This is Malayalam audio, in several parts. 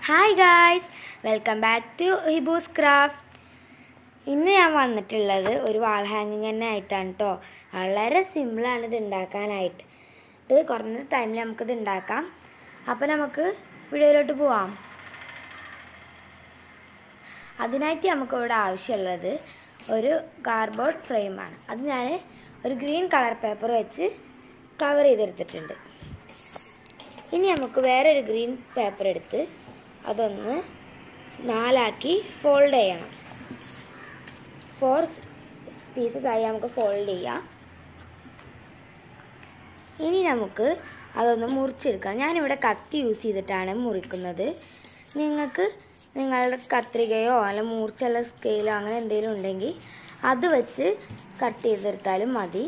hi guys welcome back to Hibu's craft ഇന്ന് ഞാൻ വന്നിട്ടുള്ളത് ഒരു വാൾ ഹാങ്ങിങ് തന്നെ ആയിട്ടാണ് കേട്ടോ വളരെ സിമ്പിളാണ് ഇത് ഉണ്ടാക്കാനായിട്ട് ഇത് കുറഞ്ഞ ടൈമിൽ നമുക്കിത് ഉണ്ടാക്കാം അപ്പോൾ നമുക്ക് വീഡിയോയിലോട്ട് പോവാം അതിനായിട്ട് നമുക്ക് ഇവിടെ ആവശ്യമുള്ളത് ഒരു കാർഡ്ബോർഡ് ഫ്രെയിമാണ് അത് ഞാൻ ഒരു ഗ്രീൻ കളർ പേപ്പർ വെച്ച് കവർ ചെയ്തെടുത്തിട്ടുണ്ട് ഇനി നമുക്ക് വേറൊരു ഗ്രീൻ പേപ്പർ എടുത്ത് അതൊന്ന് നാലാക്കി ഫോൾഡ് ചെയ്യണം ഫോർ പീസസ് ആയി നമുക്ക് ഫോൾഡ് ചെയ്യാം ഇനി നമുക്ക് അതൊന്ന് മുറിച്ചെടുക്കാം ഞാനിവിടെ കത്തി യൂസ് ചെയ്തിട്ടാണ് മുറിക്കുന്നത് നിങ്ങൾക്ക് നിങ്ങളുടെ കത്രികയോ അല്ല മൂർച്ചുള്ള സ്കെയിലോ അങ്ങനെ എന്തെങ്കിലും ഉണ്ടെങ്കിൽ അത് വെച്ച് കട്ട് ചെയ്തെടുത്താലും മതി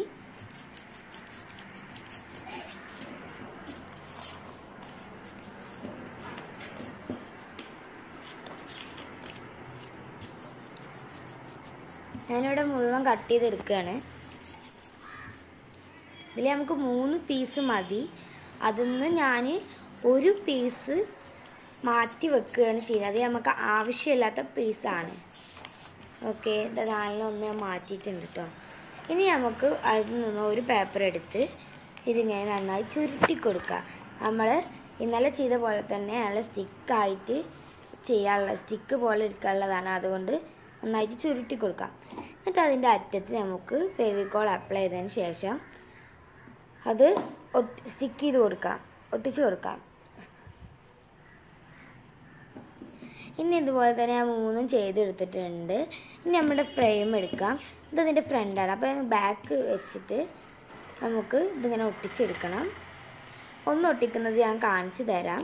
ഞാനിവിടെ മുഴുവൻ കട്ട് ചെയ്തെടുക്കുകയാണ് ഇതിൽ നമുക്ക് മൂന്ന് പീസ് മതി അതിൽ നിന്ന് ഞാൻ ഒരു പീസ് മാറ്റി വെക്കുകയാണ് ചെയ്യുന്നത് അത് നമുക്ക് ആവശ്യമില്ലാത്ത പീസാണ് ഓക്കെ ഇത് നാലിനൊന്ന് ഞാൻ മാറ്റിയിട്ടുണ്ട് കേട്ടോ ഇനി നമുക്ക് അതിൽ നിന്ന് ഒരു പേപ്പർ എടുത്ത് ഇതിങ്ങനെ നന്നായി ചുരുട്ടി കൊടുക്കുക നമ്മൾ ഇന്നലെ ചെയ്ത പോലെ തന്നെ നല്ല സ്റ്റിക്കായിട്ട് ചെയ്യാനുള്ള സ്റ്റിക്ക് പോലെ എടുക്കാനുള്ളതാണ് അതുകൊണ്ട് നന്നായിട്ട് ചുരുട്ടി കൊടുക്കാം എന്നിട്ട് അതിൻ്റെ അറ്റത്ത് നമുക്ക് ഫെവിക്കോൾ അപ്ലൈ ചെയ്തതിന് ശേഷം അത് ഒട്ടി സ്റ്റിക്ക് ചെയ്ത് കൊടുക്കാം ഒട്ടിച്ച് കൊടുക്കാം ഇനി ഇതുപോലെ തന്നെ ഞാൻ മൂന്നും ചെയ്തെടുത്തിട്ടുണ്ട് ഇനി നമ്മുടെ ഫ്രെയിം എടുക്കാം ഇത് അതിൻ്റെ ഫ്രണ്ടാണ് അപ്പോൾ ബാക്ക് വെച്ചിട്ട് നമുക്ക് ഇതിങ്ങനെ ഒട്ടിച്ചെടുക്കണം ഒന്ന് ഒട്ടിക്കുന്നത് ഞാൻ കാണിച്ചു തരാം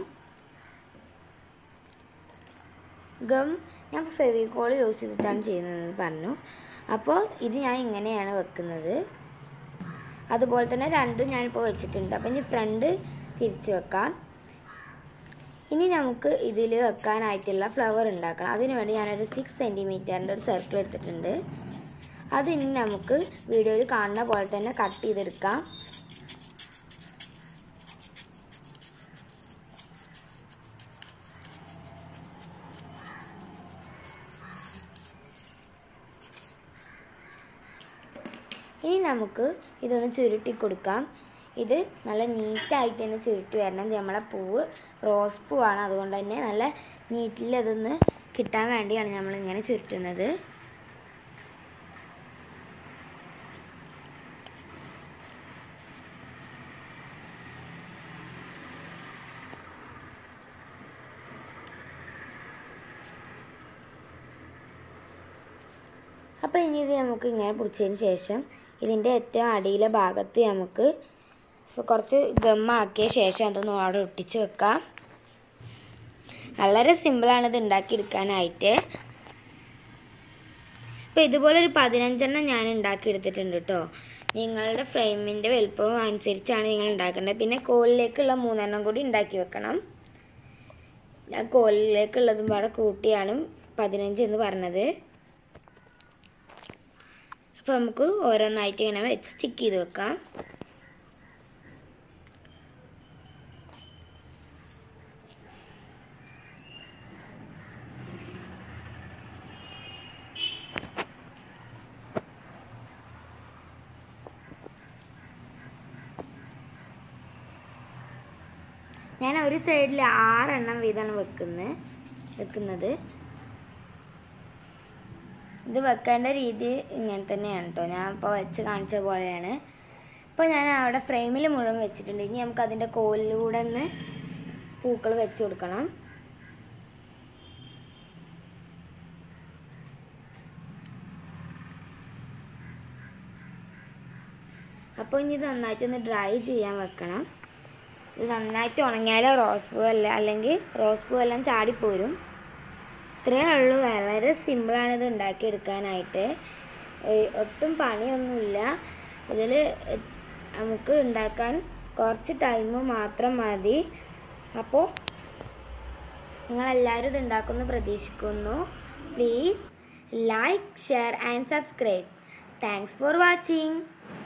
ഗം ഞാൻ ഫെവിക്കോൾ യൂസ് ചെയ്തിട്ടാണ് ചെയ്യുന്നതെന്ന് പറഞ്ഞു അപ്പോൾ ഇത് ഞാൻ ഇങ്ങനെയാണ് വെക്കുന്നത് അതുപോലെ തന്നെ രണ്ടും ഞാനിപ്പോൾ വെച്ചിട്ടുണ്ട് അപ്പം ഇനി ഫ്രണ്ട് തിരിച്ച് വെക്കാം ഇനി നമുക്ക് ഇതിൽ വെക്കാനായിട്ടുള്ള ഫ്ലവർ ഉണ്ടാക്കണം അതിന് വേണ്ടി ഞാനൊരു സിക്സ് സെൻറ്റിമീറ്ററിൻ്റെ ഒരു സർക്കിൾ എടുത്തിട്ടുണ്ട് അത് ഇനി നമുക്ക് വീഡിയോയിൽ കാണുന്ന പോലെ തന്നെ കട്ട് ചെയ്തെടുക്കാം ഇനി നമുക്ക് ഇതൊന്ന് ചുരുട്ടി കൊടുക്കാം ഇത് നല്ല നീറ്റായിട്ട് തന്നെ ചുരുട്ടി വരണം ഇത് നമ്മളെ പൂവ് റോസ് പൂവാണ് അതുകൊണ്ട് തന്നെ നല്ല നീറ്റിൽ അതൊന്ന് കിട്ടാൻ വേണ്ടിയാണ് നമ്മൾ ഇങ്ങനെ ചുരുട്ടുന്നത് അപ്പോൾ ഇനി ഇത് നമുക്ക് ഇങ്ങനെ പിടിച്ചതിന് ശേഷം ഇതിൻ്റെ ഏറ്റവും അടിയിലെ ഭാഗത്ത് നമുക്ക് കുറച്ച് ഗമ്മാക്കിയ ശേഷം അതൊന്ന് അവിടെ ഒട്ടിച്ച് വെക്കാം വളരെ സിമ്പിളാണ് ഇത് ഉണ്ടാക്കിയെടുക്കാനായിട്ട് അപ്പോൾ ഇതുപോലെ ഒരു പതിനഞ്ചെണ്ണം ഞാൻ ഉണ്ടാക്കിയെടുത്തിട്ടുണ്ട് കേട്ടോ നിങ്ങളുടെ ഫ്രെയിമിൻ്റെ വലുപ്പവും അനുസരിച്ചാണ് നിങ്ങൾ ഉണ്ടാക്കേണ്ടത് പിന്നെ കോലിലേക്കുള്ള മൂന്നെണ്ണം കൂടി ഉണ്ടാക്കി വെക്കണം ഞാൻ കോലിലേക്കുള്ളതും പാടെ കൂട്ടിയാണ് പതിനഞ്ച് എന്ന് പറഞ്ഞത് അപ്പോൾ നമുക്ക് ഓരോന്നായിട്ട് ഇങ്ങനെ വെച്ച് സ്റ്റിക്ക് ചെയ്ത് വെക്കാം ഞാൻ ഒരു സൈഡിൽ ആറെണ്ണം വീതമാണ് വെക്കുന്നത് വെക്കുന്നത് ഇത് വെക്കേണ്ട രീതി ഇങ്ങനെ തന്നെയാണ് കേട്ടോ ഞാൻ ഇപ്പോൾ വെച്ച് കാണിച്ച പോലെയാണ് ഇപ്പോൾ ഞാൻ അവിടെ ഫ്രെയിമിൽ മുഴുവൻ വെച്ചിട്ടുണ്ട് ഇനി നമുക്ക് അതിൻ്റെ കോലിലൂടെ ഒന്ന് പൂക്കൾ വെച്ച് കൊടുക്കണം അപ്പോൾ ഇനി ഇത് നന്നായിട്ടൊന്ന് ഡ്രൈ ചെയ്യാൻ വെക്കണം ഇത് നന്നായിട്ട് ഉണങ്ങിയാൽ റോസ് പൂ അല്ല അല്ലെങ്കിൽ റോസ് പൂ എല്ലാം ചാടിപ്പോരും ഇത്രയേ ഉള്ളൂ വളരെ സിമ്പിളാണ് ഇത് ഉണ്ടാക്കിയെടുക്കാനായിട്ട് ഒട്ടും പണിയൊന്നുമില്ല ഇതിൽ നമുക്ക് ഉണ്ടാക്കാൻ കുറച്ച് ടൈം മാത്രം മതി അപ്പോൾ നിങ്ങളെല്ലാവരും ഇത് ഉണ്ടാക്കുമെന്ന് പ്രതീക്ഷിക്കുന്നു please like share and subscribe thanks for watching